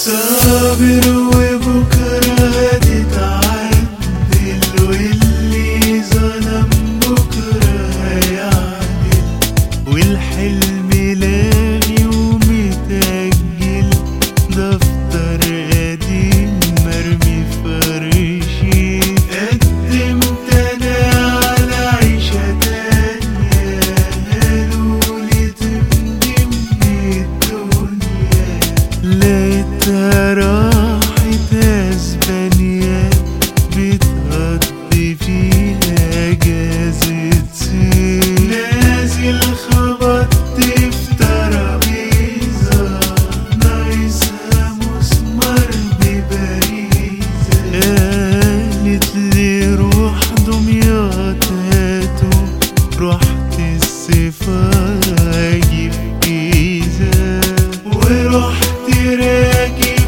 صابر وبكرة هتتعدل واللي ظلم بكرة هيعدل والحلم لاغي ومتأجل دفتر قديم مرمي فرشي قدمت انا على عيشة تانية قالولي تمضي من الدنيا لقيتها راحت اسبانيا بتقضي فيها اجازة صيف نازل خبطت في ترابيزة ناقصها مسمار ببريزة قالت لي روح دمياط هاتو رحت السفارة اجيب جيزة ورحت راكب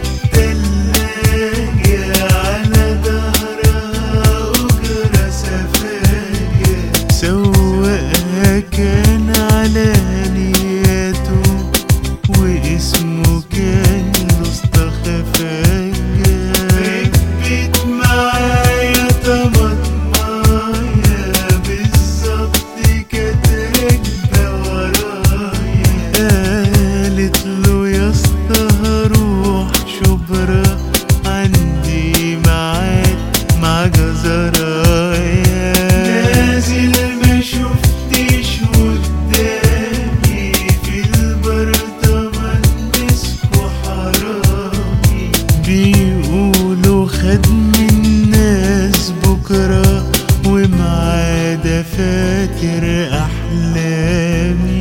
تلاجة على ظهرها أجرة سفاجة سواقها كان على نياته واسمه كان لسطى خفاجة ركبت معايا طماطماية بالظبط كانت راكبة ورايا قالت له يا اسطى هروح شبرا عندي ميعاد مع جزرايا نازل ما شفتش قدامي في البرطمان مسكوا حرامي بيقولوا خد من الناس بكرة ومعاه دفاتر أحلامي